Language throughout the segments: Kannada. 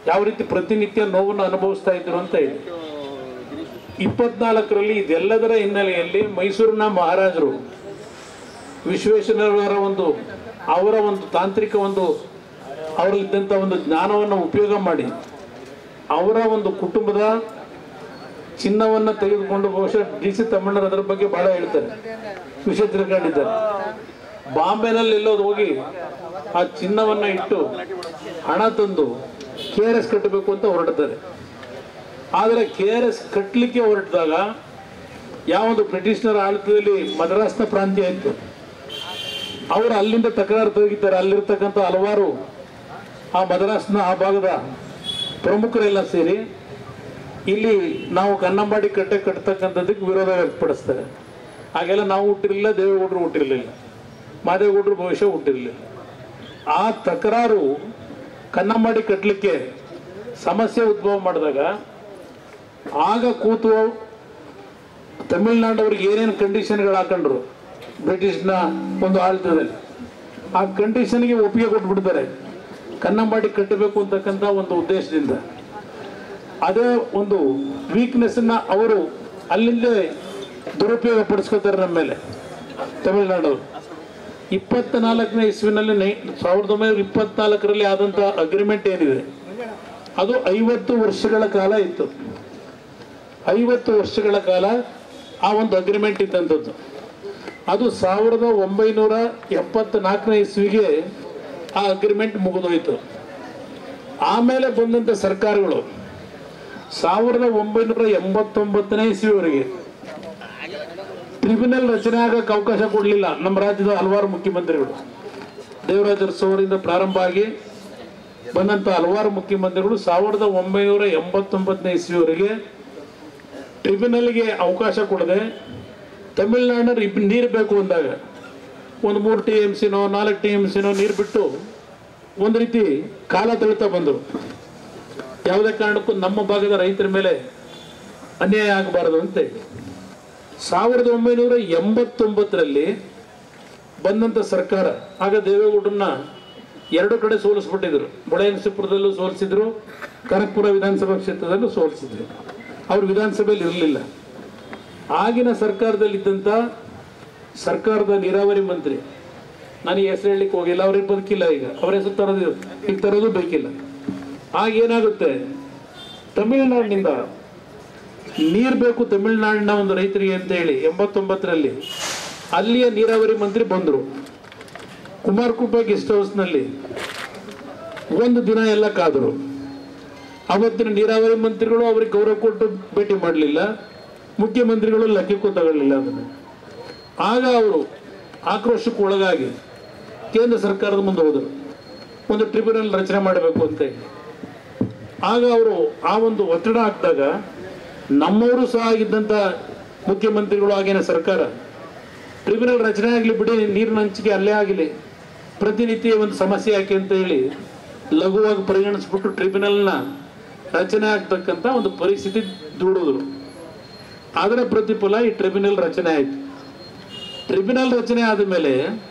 ಯಾವ ರೀತಿ ಪ್ರತಿನಿತ್ಯ ನೋವನ್ನು ಅನುಭವಿಸ್ತಾ ಇದ್ರು ಅಂತ ಹೇಳಿ ಇಪ್ಪತ್ನಾಲ್ಕರಲ್ಲಿ ಇದೆಲ್ಲದರ ಹಿನ್ನೆಲೆಯಲ್ಲಿ ಮೈಸೂರಿನ ಮಹಾರಾಜರು ವಿಶ್ವೇಶ್ವರವರ ಒಂದು ಅವರ ಒಂದು ತಾಂತ್ರಿಕ ಒಂದು ಅವರಲ್ಲಿದ್ದಂಥ ಒಂದು ಜ್ಞಾನವನ್ನು ಉಪಯೋಗ ಮಾಡಿ ಅವರ ಒಂದು ಕುಟುಂಬದ ಚಿನ್ನವನ್ನು ತೆಗೆದುಕೊಂಡು ಬಹುಶಃ ಡಿ ಸಿ ತಮ್ಮಣ್ಣರು ಅದರ ಬಗ್ಗೆ ಬಹಳ ಹೇಳ್ತಾರೆ ವಿಷಯ ತಿಳ್ಕೊಂಡಿದ್ದಾರೆ ಬಾಂಬೆನಲ್ಲಿ ಎಲ್ಲೋದು ಹೋಗಿ ಆ ಚಿನ್ನವನ್ನು ಇಟ್ಟು ಹಣ ತಂದು ಕೆ ಆರ್ ಎಸ್ ಕಟ್ಟಬೇಕು ಅಂತ ಹೊರಡ್ತಾರೆ ಆದರೆ ಕೆ ಆರ್ ಎಸ್ ಕಟ್ಟಲಿಕ್ಕೆ ಹೊರಟಿದಾಗ ಯಾವೊಂದು ಬ್ರಿಟಿಷ್ನರ ಆಡಳಿತದಲ್ಲಿ ಮದ್ರಾಸ್ನ ಪ್ರಾಂತ್ಯ ಇತ್ತು ಅವರು ಅಲ್ಲಿಂದ ತಕರಾರು ತೆಗಿತಾರೆ ಅಲ್ಲಿರ್ತಕ್ಕಂಥ ಹಲವಾರು ಆ ಮದ್ರಾಸ್ನ ಆ ಭಾಗದ ಪ್ರಮುಖರೆಲ್ಲ ಸೇರಿ ಇಲ್ಲಿ ನಾವು ಕನ್ನಂಬಾಡಿ ಕಟ್ಟೆ ಕಟ್ತಕ್ಕಂಥದ್ದಕ್ಕೆ ವಿರೋಧ ವ್ಯಕ್ತಪಡಿಸ್ತಾರೆ ಹಾಗೆಲ್ಲ ನಾವು ಹುಟ್ಟಿರಲಿಲ್ಲ ದೇವೇಗೌಡರು ಹುಟ್ಟಿರಲಿಲ್ಲ ಮಾದೇಗೌಡರು ಭವಿಷ್ಯ ಹುಟ್ಟಿರಲಿಲ್ಲ ಆ ತಕರಾರು ಕನ್ನಂಬಾಡಿ ಕಟ್ಟಲಿಕ್ಕೆ ಸಮಸ್ಯೆ ಉದ್ಭವ ಮಾಡಿದಾಗ ಆಗ ಕೂತು ತಮಿಳ್ನಾಡವ್ರಿಗೆ ಏನೇನು ಕಂಡೀಷನ್ಗಳು ಹಾಕೊಂಡ್ರು ಬ್ರಿಟಿಷ್ನ ಒಂದು ಆಡಳಿತದಲ್ಲಿ ಆ ಕಂಡೀಷನ್ಗೆ ಒಪ್ಪಿಗೆ ಕೊಟ್ಬಿಡ್ತಾರೆ ಕನ್ನಂಬಾಡಿ ಕಟ್ಟಬೇಕು ಅಂತಕ್ಕಂಥ ಒಂದು ಉದ್ದೇಶದಿಂದ ಅದೇ ಒಂದು ವೀಕ್ನೆಸ್ನ ಅವರು ಅಲ್ಲಿಂದೇ ದುರುಪಯೋಗ ಪಡಿಸ್ಕೊತಾರೆ ನಮ್ಮ ಮೇಲೆ ತಮಿಳುನಾಡವರು ಇಪ್ಪತ್ತ ನಾಲ್ಕನೇ ಇಸ್ವಿನಲ್ಲಿ ನೈ ಸಾವಿರದ ಒಂಬೈನೂರ ಇಪ್ಪತ್ನಾಲ್ಕರಲ್ಲಿ ಆದಂಥ ಅಗ್ರಿಮೆಂಟ್ ಏನಿದೆ ಅದು ಐವತ್ತು ವರ್ಷಗಳ ಕಾಲ ಇತ್ತು ಐವತ್ತು ವರ್ಷಗಳ ಕಾಲ ಆ ಒಂದು ಅಗ್ರಿಮೆಂಟ್ ಇದ್ದಂಥದ್ದು ಅದು ಸಾವಿರದ ಒಂಬೈನೂರ ಎಪ್ಪತ್ನಾಲ್ಕನೇ ಇಸ್ವಿಗೆ ಆ ಅಗ್ರಿಮೆಂಟ್ ಮುಗಿದೋಯ್ತು ಆಮೇಲೆ ಬಂದಂಥ ಸರ್ಕಾರಗಳು ಸಾವಿರದ ಒಂಬೈನೂರ ಎಂಬತ್ತೊಂಬತ್ತನೇ ಇಸ್ವಿವರೆಗೆ ಟ್ರಿಬ್ಯುನಲ್ ರಚನೆ ಆಗಕ್ಕೆ ಅವಕಾಶ ಕೊಡಲಿಲ್ಲ ನಮ್ಮ ರಾಜ್ಯದ ಹಲವಾರು ಮುಖ್ಯಮಂತ್ರಿಗಳು ದೇವರಾಜ ಅರಸು ಅವರಿಂದ ಪ್ರಾರಂಭ ಆಗಿ ಬಂದಂಥ ಹಲವಾರು ಮುಖ್ಯಮಂತ್ರಿಗಳು ಸಾವಿರದ ಒಂಬೈನೂರ ಎಂಬತ್ತೊಂಬತ್ತನೇ ಇಸ್ವಿವರೆಗೆ ಟ್ರಿಬ್ಯುನಲ್ಗೆ ಅವಕಾಶ ಕೊಡದೆ ತಮಿಳ್ನಾಡಿನ ಇಬ್ ನೀರು ಬೇಕು ಅಂದಾಗ ಒಂದು ಮೂರು ಟಿ ಎಮ್ ಸಿನೋ ನಾಲ್ಕು ಟಿ ಎಮ್ ಸಿನೋ ನೀರು ಬಿಟ್ಟು ಒಂದು ರೀತಿ ಕಾಲ ತಳ್ತಾ ಬಂದರು ಯಾವುದೇ ಕಾರಣಕ್ಕೂ ನಮ್ಮ ಭಾಗದ ರೈತರ ಮೇಲೆ ಅನ್ಯಾಯ ಆಗಬಾರದು ಅಂತ ಹೇಳಿ ಸಾವಿರದ ಒಂಬೈನೂರ ಎಂಬತ್ತೊಂಬತ್ತರಲ್ಲಿ ಬಂದಂಥ ಸರ್ಕಾರ ಆಗ ದೇವೇಗೌಡರನ್ನ ಎರಡು ಕಡೆ ಸೋಲಿಸ್ಬಿಟ್ಟಿದ್ರು ಬುಡಯನಸಿಪುರದಲ್ಲೂ ಸೋಲಿಸಿದ್ರು ಕನಕಪುರ ವಿಧಾನಸಭಾ ಕ್ಷೇತ್ರದಲ್ಲೂ ಸೋಲಿಸಿದ್ರು ಅವರು ವಿಧಾನಸಭೆಯಲ್ಲಿ ಇರಲಿಲ್ಲ ಆಗಿನ ಸರ್ಕಾರದಲ್ಲಿದ್ದಂಥ ಸರ್ಕಾರದ ನೀರಾವರಿ ಮಂತ್ರಿ ನಾನು ಈ ಹೆಸರು ಹೇಳಲಿಕ್ಕೆ ಹೋಗಿಲ್ಲ ಅವ್ರಿಗೆ ಬದುಕಿಲ್ಲ ಈಗ ಅವ್ರ ಹೆಸರು ತರೋದು ಈಗ ತರೋದು ಬೇಕಿಲ್ಲ ಆಗ ಏನಾಗುತ್ತೆ ತಮಿಳುನಾಡಿನಿಂದ ನೀರು ಬೇಕು ತಮಿಳುನಾಡಿನ ಒಂದು ರೈತರಿಗೆ ಅಂತ ಹೇಳಿ ಎಂಬತ್ತೊಂಬತ್ತರಲ್ಲಿ ಅಲ್ಲಿಯ ನೀರಾವರಿ ಮಂತ್ರಿ ಬಂದರು ಕುಮಾರಕೃಪಾ ಗೆಸ್ಟ್ ಹೌಸ್ನಲ್ಲಿ ಒಂದು ದಿನ ಎಲ್ಲ ಕಾದರು ಅವತ್ತಿನ ನೀರಾವರಿ ಮಂತ್ರಿಗಳು ಅವ್ರಿಗೆ ಗೌರವ ಕೊಟ್ಟು ಭೇಟಿ ಮಾಡಲಿಲ್ಲ ಮುಖ್ಯಮಂತ್ರಿಗಳು ಲೆಕ್ಕಕ್ಕೂ ತಗೊಳ್ಳಿಲ್ಲ ಅದನ್ನು ಆಗ ಅವರು ಆಕ್ರೋಶಕ್ಕೆ ಒಳಗಾಗಿ ಕೇಂದ್ರ ಸರ್ಕಾರದ ಮುಂದೆ ಹೋದರು ಒಂದು ಟ್ರಿಬ್ಯುನಲ್ ರಚನೆ ಮಾಡಬೇಕು ಅಂತ ಹೇಳಿ ಆಗ ಅವರು ಆ ಒಂದು ಒತ್ತಡ ಹಾಕಿದಾಗ ನಮ್ಮವರು ಸಹ ಆಗಿದ್ದಂಥ ಮುಖ್ಯಮಂತ್ರಿಗಳು ಆಗಿನ ಸರ್ಕಾರ ಟ್ರಿಬ್ಯುನಲ್ ರಚನೆ ಆಗಲಿ ಬಿಡಿ ನೀರಿನ ಹಂಚಿಕೆ ಅಲ್ಲೇ ಆಗಲಿ ಪ್ರತಿನಿತ್ಯ ಒಂದು ಸಮಸ್ಯೆ ಯಾಕೆ ಅಂತ ಹೇಳಿ ಲಘುವಾಗಿ ಪರಿಗಣಿಸ್ಬಿಟ್ಟು ಟ್ರಿಬ್ಯುನಲ್ನ ರಚನೆ ಆಗ್ತಕ್ಕಂಥ ಒಂದು ಪರಿಸ್ಥಿತಿ ದೂಡಿದ್ರು ಅದರ ಪ್ರತಿಫಲ ಈ ಟ್ರಿಬ್ಯುನಲ್ ರಚನೆ ಆಯಿತು ಟ್ರಿಬ್ಯುನಲ್ ರಚನೆ ಆದ ಮೇಲೆ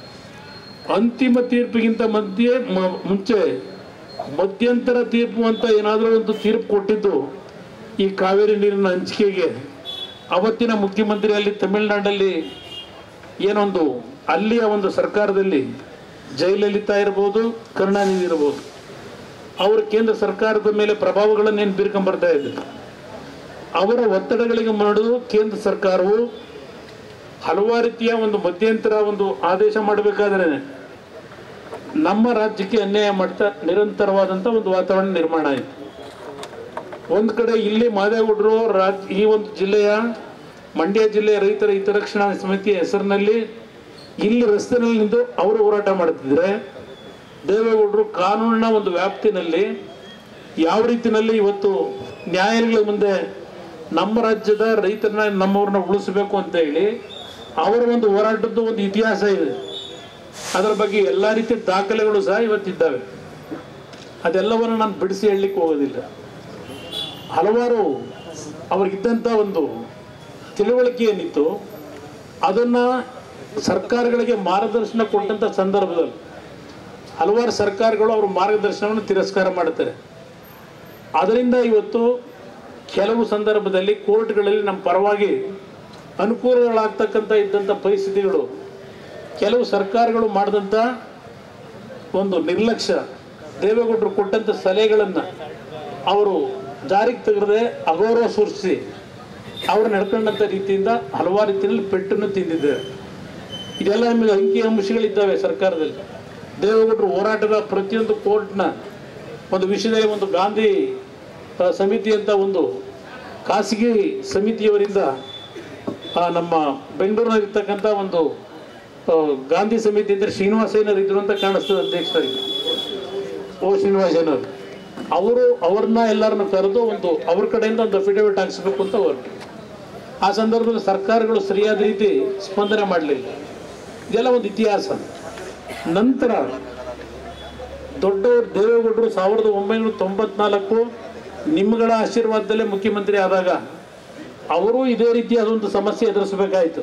ಅಂತಿಮ ತೀರ್ಪಿಗಿಂತ ಮಧ್ಯೆ ಮ- ಮುಂಚೆ ಮಧ್ಯಂತರ ತೀರ್ಪು ಅಂತ ಏನಾದರೂ ಒಂದು ತೀರ್ಪು ಕೊಟ್ಟಿದ್ದು ಈ ಕಾವೇರಿ ನೀರಿನ ಹಂಚಿಕೆಗೆ ಅವತ್ತಿನ ಮುಖ್ಯಮಂತ್ರಿ ಅಲ್ಲಿ ತಮಿಳುನಾಡಲ್ಲಿ ಏನೊಂದು ಅಲ್ಲಿಯ ಒಂದು ಸರ್ಕಾರದಲ್ಲಿ ಜಯಲಲಿತಾ ಇರ್ಬೋದು ಕರುಣಾನಿಧಿ ಇರ್ಬೋದು ಅವರು ಕೇಂದ್ರ ಸರ್ಕಾರದ ಮೇಲೆ ಪ್ರಭಾವಗಳನ್ನೇನು ಬೀರ್ಕೊಂಬರ್ತಾ ಇದ್ರು ಅವರ ಒತ್ತಡಗಳಿಗೆ ಮಾಡಲು ಕೇಂದ್ರ ಸರ್ಕಾರವು ಹಲವಾರು ರೀತಿಯ ಒಂದು ಮಧ್ಯಂತರ ಒಂದು ಆದೇಶ ಮಾಡಬೇಕಾದ್ರೆ ನಮ್ಮ ರಾಜ್ಯಕ್ಕೆ ಅನ್ಯಾಯ ಮಾಡ್ತಾ ನಿರಂತರವಾದಂಥ ಒಂದು ವಾತಾವರಣ ನಿರ್ಮಾಣ ಆಯಿತು ಒಂದು ಕಡೆ ಇಲ್ಲಿ ಮಾದೇಗೌಡರು ರಾಜ್ ಈ ಒಂದು ಜಿಲ್ಲೆಯ ಮಂಡ್ಯ ಜಿಲ್ಲೆಯ ರೈತರ ಹಿತರಕ್ಷಣಾ ಸಮಿತಿಯ ಹೆಸರಿನಲ್ಲಿ ಇಲ್ಲಿ ರಸ್ತೆನಲ್ಲಿ ನಿಂತು ಅವರು ಹೋರಾಟ ಮಾಡ್ತಿದ್ರೆ ದೇವೇಗೌಡರು ಕಾನೂನಿನ ಒಂದು ವ್ಯಾಪ್ತಿನಲ್ಲಿ ಯಾವ ರೀತಿನಲ್ಲಿ ಇವತ್ತು ನ್ಯಾಯಾಲಯಗಳ ಮುಂದೆ ನಮ್ಮ ರಾಜ್ಯದ ರೈತರನ್ನ ನಮ್ಮವ್ರನ್ನ ಉಳಿಸಬೇಕು ಅಂತ ಹೇಳಿ ಅವರ ಒಂದು ಹೋರಾಟದ್ದು ಒಂದು ಇತಿಹಾಸ ಇದೆ ಅದರ ಬಗ್ಗೆ ಎಲ್ಲ ರೀತಿಯ ದಾಖಲೆಗಳು ಸಹ ಇವತ್ತಿದ್ದಾವೆ ಅದೆಲ್ಲವನ್ನು ನಾನು ಬಿಡಿಸಿ ಹೇಳಲಿಕ್ಕೆ ಹೋಗೋದಿಲ್ಲ ಹಲವಾರು ಅವ್ರಿಗಿದ್ದಂಥ ಒಂದು ತಿಳುವಳಿಕೆ ಏನಿತ್ತು ಅದನ್ನು ಸರ್ಕಾರಗಳಿಗೆ ಮಾರ್ಗದರ್ಶನ ಕೊಟ್ಟಂಥ ಸಂದರ್ಭದಲ್ಲಿ ಹಲವಾರು ಸರ್ಕಾರಗಳು ಅವ್ರ ಮಾರ್ಗದರ್ಶನವನ್ನು ತಿರಸ್ಕಾರ ಮಾಡ್ತಾರೆ ಅದರಿಂದ ಇವತ್ತು ಕೆಲವು ಸಂದರ್ಭದಲ್ಲಿ ಕೋರ್ಟ್ಗಳಲ್ಲಿ ನಮ್ಮ ಪರವಾಗಿ ಅನುಕೂಲಗಳಾಗ್ತಕ್ಕಂಥ ಇದ್ದಂಥ ಪರಿಸ್ಥಿತಿಗಳು ಕೆಲವು ಸರ್ಕಾರಗಳು ಮಾಡಿದಂಥ ಒಂದು ನಿರ್ಲಕ್ಷ್ಯ ದೇವೇಗೌಡರು ಕೊಟ್ಟಂಥ ಸಲಹೆಗಳನ್ನು ಅವರು ಜಾರಿಗೆ ತೆಗೆದೇ ಅಗೌರವ ಸೂಚಿಸಿ ಅವರು ನಡ್ಕೊಂಡಂಥ ರೀತಿಯಿಂದ ಹಲವಾರು ರೀತಿಯಲ್ಲಿ ಪೆಟ್ಟನ್ನು ತಿಂದಿದ್ದಾರೆ ಇದೆಲ್ಲ ನಮಗೆ ಅಂಕಿ ಅಂಶಗಳಿದ್ದಾವೆ ಸರ್ಕಾರದಲ್ಲಿ ದೇವೇಗೌಡರು ಹೋರಾಟದ ಪ್ರತಿಯೊಂದು ಕೋರ್ಟ್ನ ಒಂದು ವಿಷಯದಲ್ಲಿ ಒಂದು ಗಾಂಧಿ ಆ, ಸಮಿತಿ ಅಂತ ಒಂದು ಖಾಸಗಿ ಸಮಿತಿಯವರಿಂದ ಆ, ನಮ್ಮ ಬೆಂಗಳೂರಿನಲ್ಲಿರ್ತಕ್ಕಂಥ ಒಂದು ಆ, ಗಾಂಧಿ ಸಮಿತಿ ಅಂದರೆ ಶ್ರೀನಿವಾಸಯ್ಯನವರು ಇದ್ರು ಅಂತ ಕಾಣಿಸ್ತದೆ ಅಧ್ಯಕ್ಷರಾಗಿ ಓ ಶ್ರೀನಿವಾಸಯ್ಯನವರು ಅವರು ಅವ್ರನ್ನ ಎಲ್ಲರನ್ನ ಕರೆದು ಒಂದು ಅವ್ರ ಕಡೆಯಿಂದ ಒಂದು ಅಫಿಡವಿಟ್ ಹಾಕ್ಸ್ಬೇಕು ಅಂತ ಹೊರಟು ಆ ಸಂದರ್ಭದಲ್ಲಿ ಸರ್ಕಾರಗಳು ಸರಿಯಾದ ರೀತಿ ಸ್ಪಂದನೆ ಮಾಡಲಿಲ್ಲ ಇದೆಲ್ಲ ಒಂದು ಇತಿಹಾಸ ನಂತರ ದೊಡ್ಡವರು ದೇವೇಗೌಡರು ಸಾವಿರದ ಒಂಬೈನೂರ ತೊಂಬತ್ನಾಲ್ಕು ನಿಮ್ಮಗಳ ಆಶೀರ್ವಾದದಲ್ಲೇ ಮುಖ್ಯಮಂತ್ರಿ ಆದಾಗ ಅವರು ಇದೇ ರೀತಿ ಅದೊಂದು ಸಮಸ್ಯೆ ಎದುರಿಸಬೇಕಾಯಿತು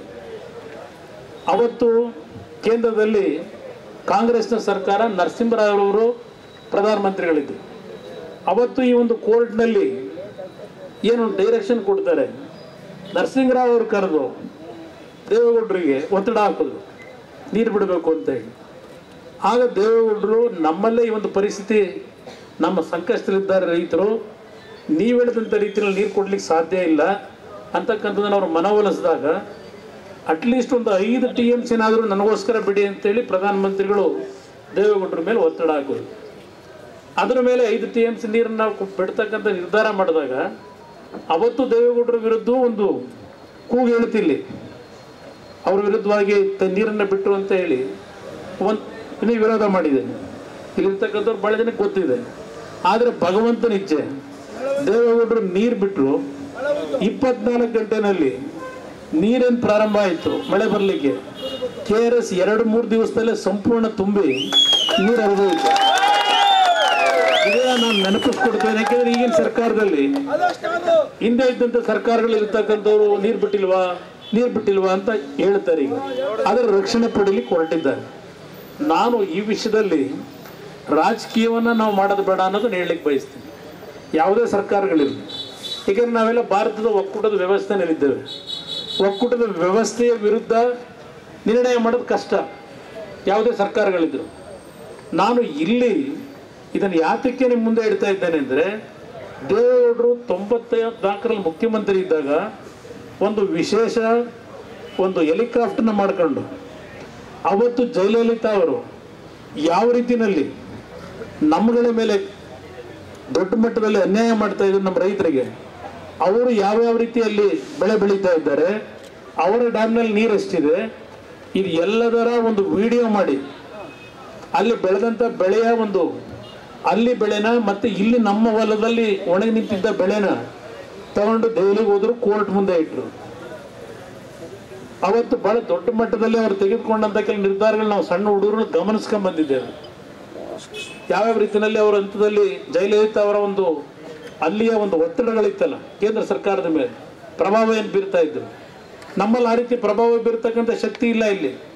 ಅವತ್ತು ಕೇಂದ್ರದಲ್ಲಿ ಕಾಂಗ್ರೆಸ್ನ ಸರ್ಕಾರ ನರಸಿಂಹರಾವ್ ಅವರು ಪ್ರಧಾನಮಂತ್ರಿಗಳಿದ್ದರು ಅವತ್ತು ಈ ಒಂದು ಕೋರ್ಟ್ನಲ್ಲಿ ಏನು ಡೈರೆಕ್ಷನ್ ಕೊಡ್ತಾರೆ ನರಸಿಂಹರಾವ್ ಅವರು ಕರೆದು ದೇವೇಗೌಡರಿಗೆ ಒತ್ತಡ ಹಾಕಿದ್ರು ನೀರು ಬಿಡಬೇಕು ಅಂತ ಹೇಳಿ ಆಗ ದೇವೇಗೌಡರು ನಮ್ಮಲ್ಲೇ ಈ ಒಂದು ಪರಿಸ್ಥಿತಿ ನಮ್ಮ ಸಂಕಷ್ಟದಲ್ಲಿದ್ದಾರೆ ರೈತರು ನೀವು ಹೇಳಿದಂಥ ರೀತಿಯಲ್ಲಿ ನೀರು ಕೊಡ್ಲಿಕ್ಕೆ ಸಾಧ್ಯ ಇಲ್ಲ ಅಂತಕ್ಕಂಥದ್ದನ್ನು ಅವರು ಮನವೊಲಿಸಿದಾಗ ಅಟ್ಲೀಸ್ಟ್ ಒಂದು ಐದು ಟಿ ಎಮ್ ಸಿನಾದರೂ ನನಗೋಸ್ಕರ ಬಿಡಿ ಅಂತೇಳಿ ಪ್ರಧಾನಮಂತ್ರಿಗಳು ದೇವೇಗೌಡರ ಮೇಲೆ ಒತ್ತಡ ಹಾಕೋದು ಅದರ ಮೇಲೆ ಐದು ಟಿ ಎಮ್ ಸಿ ನೀರನ್ನು ನಾವು ಕು- ಬಿಡ್ತಕ್ಕಂಥ ನಿರ್ಧಾರ ಮಾಡಿದಾಗ ಅವತ್ತು ದೇವೇಗೌಡರ ವಿರುದ್ಧ ಒಂದು ಕೂಗು ಹೇಳ್ತಿಲ್ಲಿ ಅವ್ರ ವಿರುದ್ಧವಾಗಿ ತ- ನೀರನ್ನು ಬಿಟ್ಟರು ಅಂತ ಹೇಳಿ ಒಂದು ಇನ್ನೂ ವಿರೋಧ ಮಾಡಿದೆ ಇಲ್ಲಿರ್ತಕ್ಕಂಥವ್ರು ಭಾಳ ಜನಕ್ಕೆ ಗೊತ್ತಿದೆ ಆದರೆ ಭಗವಂತನ ಇಚ್ಛೆ ದೇವೇಗೌಡರು ನೀರು ಬಿಟ್ಟರು ಇಪ್ಪತ್ನಾಲ್ಕು ಗಂಟೆನಲ್ಲಿ ನೀರೇನು ಪ್ರಾರಂಭ ಆಯಿತು ಮಳೆ ಬರಲಿಕ್ಕೆ ಕೆ ಆರ್ ಎಸ್ ಎರಡು ಮೂರು ದಿವಸದಲ್ಲೇ ಸಂಪೂರ್ಣ ತುಂಬಿ ನೀರು ಹರಿದೋಯ್ತು ಇದೇ ನಾನು ನೆನಪಿಸ್ಕೊಡ್ತೇನೆ ಯಾಕೆಂದ್ರೆ ಈಗಿನ ಸರ್ಕಾರದಲ್ಲಿ ಹಿಂದೆ ಇದ್ದಂಥ ಸರ್ಕಾರಗಳು ಇರ್ತಕ್ಕಂಥವ್ರು ನೀರು ಬಿಟ್ಟಿಲ್ವಾ ನೀರು ಬಿಟ್ಟಿಲ್ವಾ ಅಂತ ಹೇಳ್ತಾರೆ ಈಗ ಅದರ ರಕ್ಷಣೆ ಪಡೀಲಿಕ್ಕೆ ಹೊರಟಿದ್ದಾರೆ ನಾನು ಈ ವಿಷಯದಲ್ಲಿ ರಾಜಕೀಯವನ್ನು ನಾವು ಮಾಡೋದು ಬೇಡ ಅನ್ನೋದನ್ನ ಹೇಳಲಿಕ್ಕೆ ಬಯಸ್ತೀನಿ ಯಾವುದೇ ಸರ್ಕಾರಗಳಿರಲಿ ಏಕೆಂದ್ರೆ ನಾವೆಲ್ಲ ಭಾರತದ ಒಕ್ಕೂಟದ ವ್ಯವಸ್ಥೆನಲ್ಲಿದ್ದೇವೆ ಒಕ್ಕೂಟದ ವ್ಯವಸ್ಥೆಯ ವಿರುದ್ಧ ನಿರ್ಣಯ ಮಾಡೋದು ಕಷ್ಟ ಯಾವುದೇ ಸರ್ಕಾರಗಳಿದ್ರು ನಾನು ಇಲ್ಲಿ ಇದನ್ನು ಯಾತಕ್ಕೆ ನಿಮ್ಮ ಮುಂದೆ ಇಡ್ತಾ ಇದ್ದೇನೆ ಅಂದರೆ ದೇವೇಗೌಡರು ತೊಂಬತ್ನಾಲ್ಕರಲ್ಲಿ ಮುಖ್ಯಮಂತ್ರಿ ಇದ್ದಾಗ ಒಂದು ವಿಶೇಷ ಒಂದು ಹೆಲಿಕಾಪ್ಟರ್ನ ಮಾಡ್ಕೊಂಡು ಅವತ್ತು ಜಯಲಲಿತಾ ಅವರು ಯಾವ ರೀತಿನಲ್ಲಿ ನಮ್ಮಗಳ ಮೇಲೆ ದೊಡ್ಡ ಮಟ್ಟದಲ್ಲಿ ಅನ್ಯಾಯ ಮಾಡ್ತಾ ಇದ್ರು ನಮ್ಮ ರೈತರಿಗೆ ಅವರು ಯಾವ್ಯಾವ ರೀತಿಯಲ್ಲಿ ಬೆಳೆ ಬೆಳೀತಾ ಇದ್ದಾರೆ ಅವರ ಡ್ಯಾಮ್ನಲ್ಲಿ ನೀರು ಎಷ್ಟಿದೆ ಇದು ಎಲ್ಲದರ ಒಂದು ವಿಡಿಯೋ ಮಾಡಿ ಅಲ್ಲಿ ಬೆಳೆದಂಥ ಬೆಳೆಯ ಒಂದು ಅಲ್ಲಿ ಬೆಳೆನ ಮತ್ತೆ ಇಲ್ಲಿ ನಮ್ಮ ಹೊಲದಲ್ಲಿ ಒಣಗಿ ನಿಂತಿದ್ದ ಬೆಳೆನ ತಗೊಂಡು ದೆಹಲಿಗೆ ಹೋದ್ರು ಕೋರ್ಟ್ ಮುಂದೆ ಇಟ್ರು ಅವತ್ತು ಬಹಳ ದೊಡ್ಡ ಮಟ್ಟದಲ್ಲಿ ಅವರು ತೆಗೆದುಕೊಂಡಂತ ಕೆಲವು ನಿರ್ಧಾರಗಳು ನಾವು ಸಣ್ಣ ಹುಡುಗರು ಗಮನಿಸ್ಕೊಂಡ್ ಬಂದಿದ್ದೇವೆ ಯಾವ್ಯಾವ ರೀತಿಯಲ್ಲಿ ಅವರ ಹಂತದಲ್ಲಿ ಜಯಲಲಿತಾ ಅವರ ಒಂದು ಅಲ್ಲಿಯ ಒಂದು ಒತ್ತಡಗಳಿತ್ತಲ್ಲ ಕೇಂದ್ರ ಸರ್ಕಾರದ ಮೇಲೆ ಪ್ರಭಾವ ಏನು ಬೀರ್ತಾ ಇದ್ರು ನಮ್ಮಲ್ಲಿ ಆ ರೀತಿ ಪ್ರಭಾವ ಬೀರ್ತಕ್ಕಂಥ ಶಕ್ತಿ ಇಲ್ಲ ಇಲ್ಲಿ